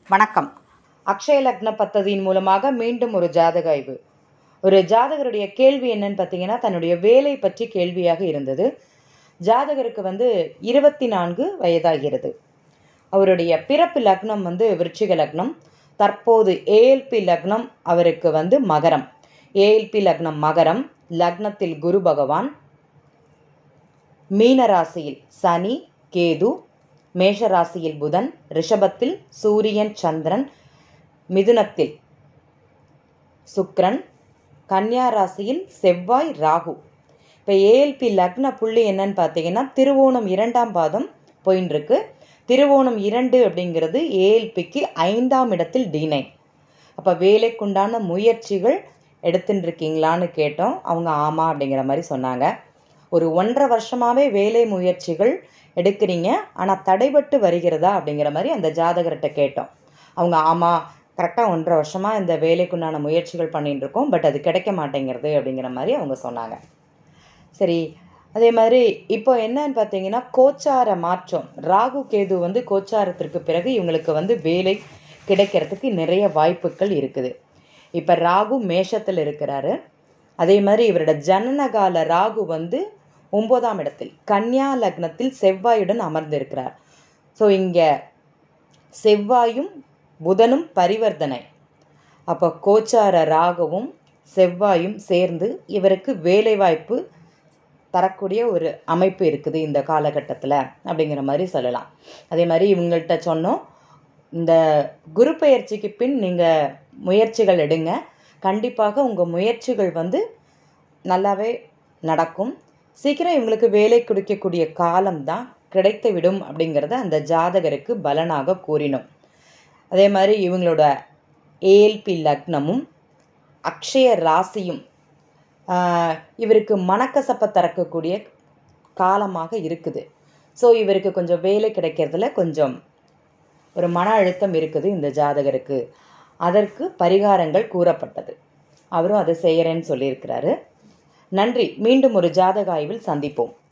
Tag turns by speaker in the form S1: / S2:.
S1: வணக்கம் அக்ஷய லக்ன பத்ததியின் மூலமாக மீண்டும் ஒரு ஜாதக ஆய்வு ஒரு ஜாதகருடைய கேள்வி என்னன்னு பார்த்தீங்கன்னா தன்னுடைய வேலை பற்றி கேள்வியாக இருந்தது ஜாதகருக்கு வந்து இருபத்தி நான்கு வயதாகிறது அவருடைய பிறப்பு லக்னம் வந்து விருச்சிக லக்னம் தற்போது ஏஎல்பி லக்னம் அவருக்கு வந்து மகரம் ஏஎல்பி லக்னம் மகரம் லக்னத்தில் குரு பகவான் மீன ராசியில் சனி கேது மேஷ ராசியில் புதன் ரிஷபத்தில் சூரியன் சந்திரன் மிதுனத்தில் சுக்கிரன் கன்னியா ராசியில் செவ்வாய் ராகு இப்போ ஏஎல்பி லக்ன புள்ளி என்னன்னு பார்த்தீங்கன்னா திருவோணம் இரண்டாம் பாதம் போயின்னு இருக்கு திருவோணம் இரண்டு அப்படிங்கிறது ஏஎல்பிக்கு ஐந்தாம் இடத்தில் டினை அப்போ வேலைக்குண்டான முயற்சிகள் எடுத்துட்டு இருக்கீங்களான்னு கேட்டோம் அவங்க ஆமாம் அப்படிங்கிற மாதிரி சொன்னாங்க ஒரு ஒன்றரை வருஷமாகவே வேலை முயற்சிகள் எடுக்கிறீங்க ஆனால் தடைபட்டு வருகிறதா அப்படிங்கிற மாதிரி அந்த ஜாதகர்கிட்ட கேட்டோம் அவங்க ஆமாம் கரெக்டாக ஒன்றரை வருஷமாக இந்த வேலைக்குண்டான முயற்சிகள் பண்ணிட்டு இருக்கோம் பட் அது கிடைக்க மாட்டேங்கிறது அப்படிங்கிற மாதிரி அவங்க சொன்னாங்க சரி அதே மாதிரி இப்போ என்னன்னு பார்த்தீங்கன்னா கோச்சார மாற்றம் ராகு கேது வந்து கோச்சாரத்திற்கு பிறகு இவங்களுக்கு வந்து வேலை கிடைக்கிறதுக்கு நிறைய வாய்ப்புகள் இருக்குது இப்போ ராகு மேஷத்தில் இருக்கிறாரு அதே மாதிரி இவரோட ஜனனகால ராகு வந்து ஒன்பதாம் இடத்தில் கன்னியா லக்னத்தில் செவ்வாயுடன் அமர்ந்திருக்கிறார் ஸோ இங்கே செவ்வாயும் புதனும் பரிவர்த்தனை அப்போ கோச்சார ராகவும் செவ்வாயும் சேர்ந்து இவருக்கு வேலைவாய்ப்பு தரக்கூடிய ஒரு அமைப்பு இருக்குது இந்த காலகட்டத்தில் அப்படிங்கிற மாதிரி சொல்லலாம் அதே மாதிரி இவங்கள்ட்ட சொன்னோம் இந்த குரு பெயர்ச்சிக்கு பின் நீங்கள் முயற்சிகள் எடுங்க கண்டிப்பாக உங்கள் முயற்சிகள் வந்து நல்லாவே நடக்கும் சீக்கிரம் இவங்களுக்கு வேலை கொடுக்கக்கூடிய காலம்தான் கிடைத்து விடும் அப்படிங்கிறத அந்த ஜாதகருக்கு பலனாக கூறினோம் அதே மாதிரி இவங்களோட ஏஎல்பி லக்னமும் அக்ஷய ராசியும் இவருக்கு மனக்கசப்பை திறக்கக்கூடிய காலமாக இருக்குது ஸோ இவருக்கு கொஞ்சம் வேலை கிடைக்கிறதுல கொஞ்சம் ஒரு மன அழுத்தம் இருக்குது இந்த ஜாதகருக்கு அதற்கு பரிகாரங்கள் கூறப்பட்டது அவரும் அதை செய்கிறேன்னு சொல்லியிருக்கிறாரு நன்றி மீண்டும் ஒரு ஜாதக ஆய்வில் சந்திப்போம்